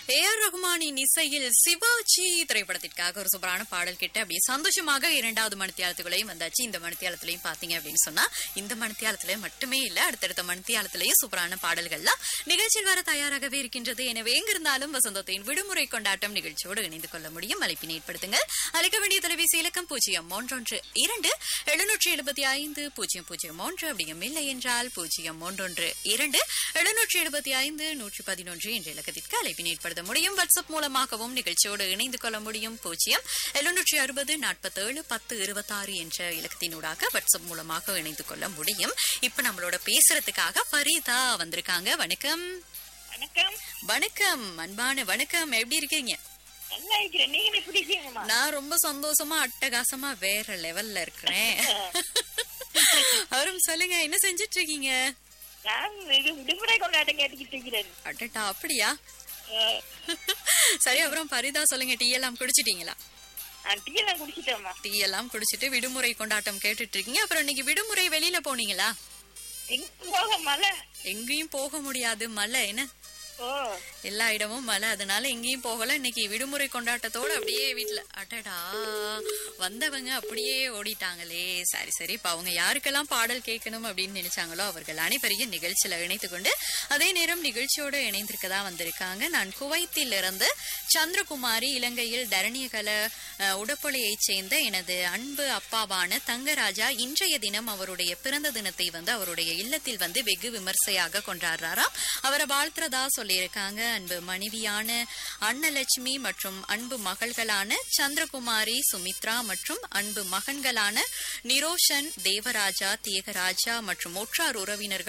A R ரகுமானின் இசையில் சிவாஜி திரைப்படத்திற்காக ஒரு சூப்பரான பாடல் கேட்டு அப்படியே சந்தோஷமாக இரண்டாவது மணித்தியாலத்துக்குள்ளேயும் வந்தாச்சு இந்த மணித்தியாலத்திலையும் பாத்தீங்க அப்படின்னு சொன்னா இந்த மணித்தியாலத்துல மட்டுமே இல்ல அடுத்தடுத்த மணித்தியாலத்திலையும் சூப்பரான பாடல்கள்லாம் நிகழ்ச்சியில் வர தயாராகவே இருக்கின்றது எனவே எங்கிருந்தாலும் வசந்தத்தின் விடுமுறை கொண்டாட்டம் நிகழ்ச்சியோடு இணைந்து கொள்ள முடியும் அழைப்பினை ஏற்படுத்துங்கள் அழைக்க வேண்டிய தொலைபேசி இலக்கம் பூஜ்ஜியம் மூன்றொன்று இரண்டு எழுநூற்றி எழுபத்தி ஐந்து பூஜ்ஜியம் பூஜ்ஜியம் மூன்று அப்படியும் இல்லை என்றால் பூஜ்ஜியம் மூன்றொன்று இரண்டு எழுநூற்றி எழுபத்தி ஐந்து நூற்றி பதினொன்று என்ற இலக்கத்திற்கு அழைப்பினை ஏற்படுத்த முடியும் வாட்ஸ்அப் மூலமாகவும் நிகழ்ச்சியோடு இணைந்து கொள்ள முடியும் பூஜ்ஜியம் எழுநூற்றி அறுபது நாற்பத்தேழு பத்து இருபத்தாறு என்ற இலக்கத்தினூடாக வாட்ஸ்அப் மூலமாக இணைந்து கொள்ள முடியும் இப்ப நம்மளோட பேசுறதுக்காக பரிதா வந்திருக்காங்க வணக்கம் வணக்கம் வணக்கம் அன்பான வணக்கம் எப்படி இருக்கீங்க நல்லா இருக்கிறேன் நீங்க எப்படி இருக்கீங்கம்மா நான் ரொம்ப சந்தோஷமா அட்டகாசமா வேற லெவல்ல இருக்கிறேன் அவரும் சொல்லுங்க என்ன செஞ்சிட்டு இருக்கீங்க நான் இது விடுமுறை கொண்டாட்டம் கேட்டுக்கிட்டு இருக்கிறேன் அடட்டா அப்படியா அஹ், சரி அப்புறம் பரிதா சொல்லுங்க டீ எல்லாம் குடிச்சிட்டீங்களா நான் டீ எல்லாம் குடிச்சிட்டேம்மா டீ எல்லாம் குடிச்சிட்டு விடுமுறை கொண்டாட்டம் கேட்டுட்டு இருக்கீங்க அப்புறம் இன்னைக்கு விடுமுறை வெளியில போனீங்களா எங்க போக மழை எங்கேயும் போக முடியாது மழை என்ன ஓ எல்லா இடமும் மழை அதனால எங்கேயும் போகல இன்னைக்கு விடுமுறை கொண்டாட்டத்தோட அப்படியே வீட்டுல அடடா வந்தவங்க அப்படியே ஓடிட்டாங்களே சரி சரி இப்ப அவங்க யாருக்கெல்லாம் பாடல் கேட்கணும் அப்படின்னு நினைச்சாங்களோ அவர்கள் அனைவரையும் நிகழ்ச்சியில இணைத்து கொண்டு அதே நேரம் நிகழ்ச்சியோட இணைந்திருக்கதா வந்திருக்காங்க நான் குவைத்தில் இருந்து சந்திரகுமாரி இலங்கையில் தரணியகல அஹ், உடப்பொலையைச் சேர்ந்த எனது அன்பு அப்பாவான தங்கராஜா இன்றைய தினம் அவருடைய பிறந்த தினத்தை வந்து அவருடைய இல்லத்தில் வந்து வெகு விமர்சையாக கொண்டாடுறாராம் அவரை வாழ்த்துறதா சொல்லியிருக்காங்க அன்பு மனைவியான அன்னலட்சுமி மற்றும் அன்பு மகள்களான சந்திரகுமாரி சுமித்ரா மற்றும் அன்பு மகன்களான நிரோஷன் தேவராஜா தியகராஜா மற்றும் ஒற்றார் உறவினர்கள்